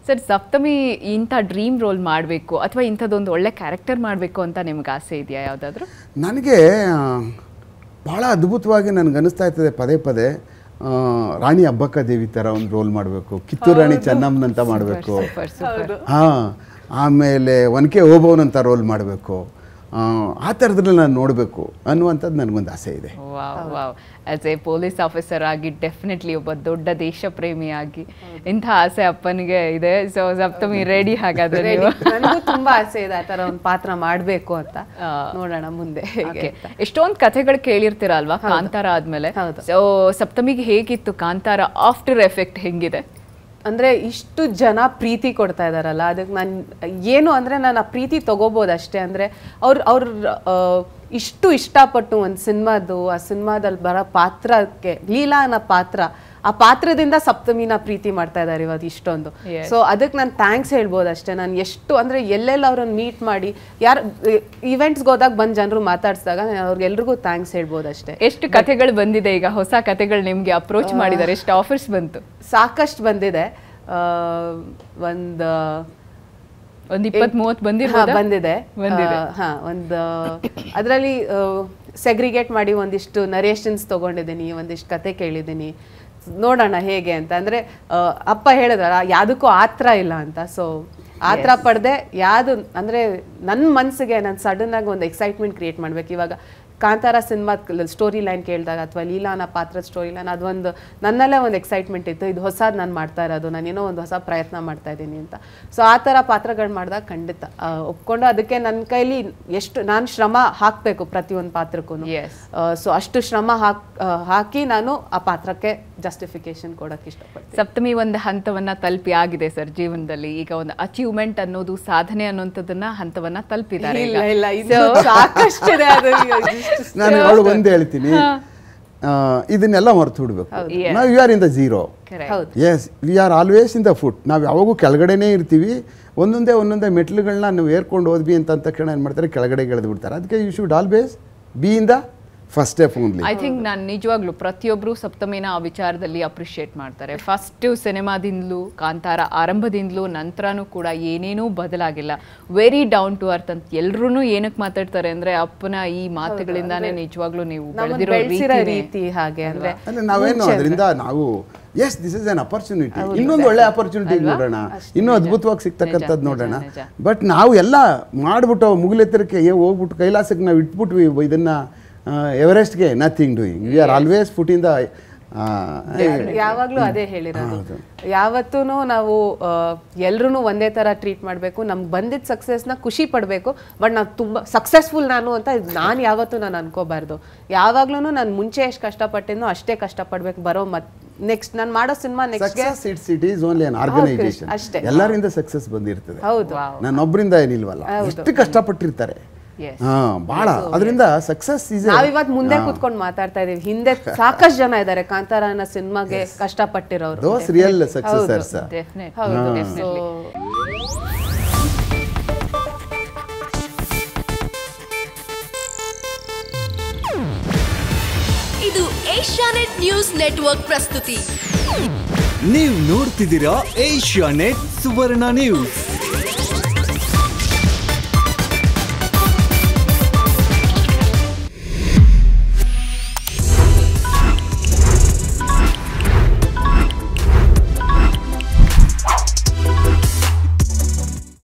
Sir ಸಪ್ತಮಿ ಇಂಥ dream roll ಮಾಡಬೇಕು ಅಥವಾ ಇಂಥದ್ದೊಂದು ಒಳ್ಳೆ ಕ್ಯಾರೆಕ್ಟರ್ ಮಾಡಬೇಕು ಅಂತ ನಿಮ್ಗೆ ಆಸೆ ಇದೆಯಾ ಯಾವುದಾದ್ರೂ ನನಗೆ ಆ, ಭಾಳ ಅದ್ಭುತವಾಗಿ ನನಗೆ ಅನಿಸ್ತಾ ಇರ್ತದೆ ಪದೇ ಪದೇ ಆ, ರಾಣಿ ಅಬ್ಬಕ್ಕ ದೇವಿ ಥರ ಒಂದು ರೋಲ್ ಮಾಡಬೇಕು ಕಿತ್ತೂರು ರಾಣಿ ಚೆನ್ನಮ್ಮನಂತ ಮಾಡಬೇಕು ಸೂಪರ್ ಸೂಪರ್ ಹಾಂ ಆಮೇಲೆ ಒನಕೆ ಓಬವ್ವನಂತ ರೋಲ್ ಮಾಡಬೇಕು ಆ ಥರದ್ರಲ್ಲಿ ನಾನು ನೋಡಬೇಕು ಅನ್ನುವಂಥದ್ದು ನನಗೊಂದು ಆಸೆ ಇದೆ wow wow as a police officer ಆಗಿ ಡೆಫಿನೆಟ್ಲಿ ಒಬ್ಬ ದೊಡ್ಡ ದೇಶ ಪ್ರೇಮಿಯಾಗಿ ಇಂಥ ಆಸೆ ಅಪ್ಪನಿಗೆ ಇದೆ ಸೊ ಸಪ್ತಮಿ ರೆಡಿ ಹಾಗಾದ್ರೆ ನೀವು ನನಗೂ ತುಂಬಾ ಆಸೆ ಇದೆ ಆ ತರ ಒಂದು ಪಾತ್ರ ಮಾಡ್ಬೇಕು ಅಂತ ನೋಡೋಣ ಮುಂದೆ ಹೇಗೆ Okay. ಎಷ್ಟೊಂದ್ ಕಥೆಗಳು ಕೇಳಿರ್ತೀರ ಅಲ್ವಾ ಕಾಂತಾರ ಆದ್ಮೇಲೆ ಹೌದು. ಸೊ ಸಪ್ತಮಿಗೆ ಹೇಗಿತ್ತು ಕಾಂತಾರ ಆಫ್ಟರ್ ಎಫೆಕ್ಟ್ ಹೆಂಗಿದೆ ಅಂದ್ರೆ ಇಷ್ಟು ಜನ ಪ್ರೀತಿ ಕೊಡ್ತಾ ಇದಾರಲ್ಲ ಅದಕ್ಕೆ ನಾನು ಏನು ಅಂದ್ರೆ ನಾನು ಆ ಪ್ರೀತಿ ತಗೋಬೋದು ಅಷ್ಟೇ ಅಂದ್ರೆ ಅವ್ರು ಅವ್ರ ಇಷ್ಟು ಇಷ್ಟಪಟ್ಟು ಒಂದು ಸಿನಿಮಾದು ಆ ಸಿನಿಮಾದಲ್ಲಿ ಬರೋ ಪಾತ್ರಕ್ಕೆ ಲೀಲಾ ಅನ್ನೋ ಪಾತ್ರ ಆ ಪಾತ್ರದಿಂದ ಸಪ್ತಮಿನ ಪ್ರೀತಿ ಮಾಡ್ತಾ ಇದ್ದಾರೆ ಇವತ್ತು ಇಷ್ಟೊಂದು Yes. ಸೊ ಅದಕ್ಕೆ ನಾನು ಥ್ಯಾಂಕ್ಸ್ ಹೇಳ್ಬೋದು ಅಷ್ಟೇ ನಾನು ಎಷ್ಟು ಅಂದ್ರೆ ಎಲ್ಲೆಲ್ಲ ಅವ್ರನ್ನ ಮೀಟ್ ಮಾಡಿ ಯಾರು ಇವೆಂಟ್ಸ್ಗೆ ಹೋದಾಗ ಬಂದು ಜನರು ಮಾತಾಡ್ಸಿದಾಗ ನಾನು ಅವ್ರಿಗೆಲ್ರಿಗೂ ಥ್ಯಾಂಕ್ಸ್ ಹೇಳ್ಬೋದು ಅಷ್ಟೇ ಎಷ್ಟು ಕಥೆಗಳು ಬಂದಿದೆ ಈಗ ಹೊಸ ಕಥೆಗಳು ನಿಮ್ಗೆ ಅಪ್ರೋಚ್ ಮಾಡಿದ್ದಾರೆ ಎಷ್ಟು ಆಫರ್ಸ್ ಬಂತು ಸಾಕಷ್ಟು ಬಂದಿದೆ ಆ, ಒಂದು ಒಂದ್ ಇಪ್ಪತ್ ಮೂವತ್ ಹಾ, ಬಂದಿರ್ಬೋದಾ ಬಂದಿದೆ ಬಂದಿದೆ. ಆ, ಹಾ ಒಂದು ಅದರಲ್ಲಿ ಸೆಗ್ರಿಗೇಟ್ ಮಾಡಿ ಒಂದಿಷ್ಟು ನರೇಷನ್ಸ್ ತಗೊಂಡಿದ್ದೀನಿ ಒಂದಿಷ್ಟು ಕತೆ ಕೇಳಿದ್ದೀನಿ ನೋಡೋಣ ಹೇಗೆ ಅಂತ ಅಂದ್ರೆ ಆ, ಅಪ್ಪ ಹೇಳಿದ್ರ ಯಾವುದಕ್ಕೂ ಆತ್ರ ಇಲ್ಲ ಅಂತ ಸೊ ಆತ್ರ ಪಡೆದೆ ಯಾವುದು ಅಂದ್ರೆ ನನ್ನ ಮನಸ್ಸಿಗೆ ನಾನು ಸಡನ್ ಆಗಿ ಒಂದು ಎಕ್ಸೈಟ್ಮೆಂಟ್ ಕ್ರಿಯೇಟ್ ಮಾಡ್ಬೇಕು ಇವಾಗ ಕಾಂತಾರ ಸಿನಿಮಾ ಸ್ಟೋರಿ ಲೈನ್ ಕೇಳಿದಾಗ ಅಥವಾ ಲೀಲಾನ ಪಾತ್ರದ ಸ್ಟೋರಿ ಲೈನ್ ಅದೊಂದು ನನ್ನಲ್ಲೇ ಒಂದು ಎಕ್ಸೈಟ್ಮೆಂಟ್ ಇತ್ತು ಇದು ಹೊಸದು ನಾನು ಮಾಡ್ತಾ ಇರೋದು ನಾನು ಏನೋ ಒಂದು ಹೊಸ ಪ್ರಯತ್ನ ಮಾಡ್ತಾ ಇದ್ದೀನಿ ಅಂತ ಸೊ ಆ ಥರ ಪಾತ್ರಗಳು ಮಾಡಿದಾಗ ಖಂಡಿತ ಆ, ಒಪ್ಕೊಂಡು ಅದಕ್ಕೆ ನನ್ನ ಕೈಲಿ ಎಷ್ಟು ನಾನು ಶ್ರಮ ಹಾಕಬೇಕು ಪ್ರತಿಯೊಂದು ಪಾತ್ರಕ್ಕೂ Yes. ಸೊ ಅಷ್ಟು ಶ್ರಮ ಹಾಕ್ ಆ, ಹಾಕಿ ನಾನು ಆ ಪಾತ್ರಕ್ಕೆ ಜಸ್ಟಿಫಿಕೇಶನ್ ಕೊಡೋಕೆ ಇಷ್ಟಪಡ್ತೀನಿ ಸಪ್ತಮಿ ಒಂದು ಹಂತವನ್ನ ತಲುಪಿ ಆಗಿದೆ ಸರ್ ಜೀವನದಲ್ಲಿ ಈಗ ಒಂದು ಅಚೀವ್ಮೆಂಟ್ ಅನ್ನೋದು ಸಾಧನೆ ಅನ್ನೋಂಥದ್ದನ್ನ ಹಂತವನ್ನ ತಲುಪಿದ್ದಾರೆ ಈಗ. ಇಲ್ಲ ಇಲ್ಲ ಇದು ಸಾಕಷ್ಟಿದೆ ಅದು ಇಷ್ಟು- ನಾನು ಅವಳು ಒಂದು ಹೇಳ್ತೀನಿ ಆ, ಇದನ್ನೆಲ್ಲ ಮರೆತು ಬಿಡ್ಬೇಕು ನಾವು you are in the zero Correct. ಹೌದು yes we are always in the foot ನಾವು ಯಾವಾಗೂ ಕೆಳಗಡೆನೇ ಇರ್ತೀವಿ ಒಂದೊಂದೇ ಒಂದೊಂದೇ ಮೆಟ್ಲುಗಳನ್ನ ನೀವು ಏರ್ಕೊಂಡು ಹೋದ್ವಿ ಅಂತ ಅಂದ ತಕ್ಷಣ ಏನು ಮಾಡ್ತಾರೆ ಕೆಳಗಡೆ ಎಳೆದು ಬಿಡ್ತಾರೆ ಅದಕ್ಕೆ you should always be in the first step only I think ನಾನು ನಿಜವಾಗ್ಲೂ ಪ್ರತಿಯೊಬ್ಬರು ಸಪ್ತಮಿನ ಆ ವಿಚಾರದಲ್ಲಿ ಅಪ್ರಿಷಿಯೇಟ್ ಮಾಡ್ತಾರೆ ಫಸ್ಟ್ ಸಿನಿಮಾದಿಂದಲೂ ಕಾಂತಾರ ಆರಂಭದಿಂದಲೂ ನಂತರನೂ ಕೂಡ ಏನೇನೂ ಬದಲಾಗಿಲ್ಲ ವೆರಿ ಡೌನ್ ಟು ಅರ್ತ್ ಅಂತ ಎಲ್ರೂ ಏನಕ್ಕೆ ಮಾತಾಡ್ತಾರೆ ಅಂದ್ರೆ ಅಪ್ಪನ ಈ ಮಾತುಗಳಿಂದಾನೇ ನಿಜವಾಗ್ಲೂ ನೀವು ನಮ್ಮನ್ನ ಬೆಳೆದಿರೋ ಬೆಳೆಸಿರೋ ರೀತಿನೇ ರೀತಿ ಹಾಗೆ ಅಂದ್ರೆ ಅಲ್ಲ ನಾವೇನು ಅದರಿಂದ ನಾವು yes this is an opportunity ಇನ್ನೊಂದು ಒಳ್ಳೆ ಅಪರ್ಚುನಿಟಿ ನೋಡೋಣ ಇನ್ನೂ ಅದ್ಭುತವಾಗಿ ಸಿಗ್ತಕ್ಕಂಥದ್ದು ನೋಡೋಣ ಬಟ್ ನಾವು ಎಲ್ಲ ಮಾಡ್ಬಿಟ್ಟು ಮುಗಿಲೆತ್ತರಕ್ಕೆ ಏ ಹೋಗ್ಬಿಟ್ಟು ಕೈಲಾಸಕ್ಕೆ ನಾವು ಇಟ್ಬಿಟ್ವಿ ಇದನ್ನ ಎವರೆಸ್ಟ್ಗೆ nothing doing we are always foot in the ಯಾವಾಗ್ಲೂ ಅದೇ ಹೇಳಿರೋದು ಯಾವತ್ತೂ ನಾವು ಎಲ್ರೂ ಒಂದೇ ತರ ಟ್ರೀಟ್ ಮಾಡಬೇಕು ನಮ್ಗೆ ಬಂದಿದ್ದ ಸಕ್ಸಸ್ನ ಖುಷಿ ಪಡಬೇಕು ಬಟ್ ನಾವು ತುಂಬಾ ಸಕ್ಸಸ್ಫುಲ್ ನಾನು ಅಂತ ನಾನು ಯಾವತ್ತೂ ನಾನು ಅನ್ಕೋಬಾರ್ದು ಯಾವಾಗ್ಲೂ ನಾನು ಮುಂಚೆ ಎಷ್ಟು ಕಷ್ಟಪಟ್ಟಿದ್ನೋ ಅಷ್ಟೇ ಕಷ್ಟಪಡ್ಬೇಕು ಬರೋ ಮತ್ ನೆಕ್ಸ್ಟ್ ನಾನು ಮಾಡೋ ಸಿನಿಮಾ ನೆಕ್ಸ್ಟ್ಗೆ success it's it is only an organisation ಅಷ್ಟೇ. ಎಲ್ಲರಿಂದ ಸಕ್ಸಸ್ ಬಂದಿರ್ತದೆ ಹೌದು ನನ್ನೊಬ್ಬರಿಂದ ಏನಿಲ್ವಲ್ಲ ಎಷ್ಟು ಕಷ್ಟಪಟ್ಟಿರ್ತಾರೆ Yes. ಹಾ ಬಹಳ ಅದರಿಂದ ಸಕ್ಸಸ್ ಈಸ್ ನಾವಿವತ್ ಮುಂದೆ ಕೂತ್ಕೊಂಡು ಮಾತಾಡ್ತಾ ಇದೀವಿ ಹಿಂದೆ ಸಾಕಷ್ಟು ಜನ ಇದ್ದಾರೆ ಕಾಂತಾರ ಅನ್ನೋ ಸಿನಿಮಾಗೆ ಕಷ್ಟಪಟ್ಟಿರೋರು ದೋಸ್ ರಿಯಲ್ ಸಕ್ಸಸರ್ಸ್ ಡೆಫಿನೆಟ್ ಹೌದು ಡೆಫಿನೆಟ್ಲಿ So, ಇದು ಏಷ್ಯಾನೆಟ್ ನ್ಯೂಸ್ ನೆಟ್ವರ್ಕ್ ಪ್ರಸ್ತುತಿ ನೀವು ನೋಡ್ತಿದ್ದೀರಾ ಏಷ್ಯಾ ನೆಟ್ ಸುವರ್ಣ ನ್ಯೂಸ್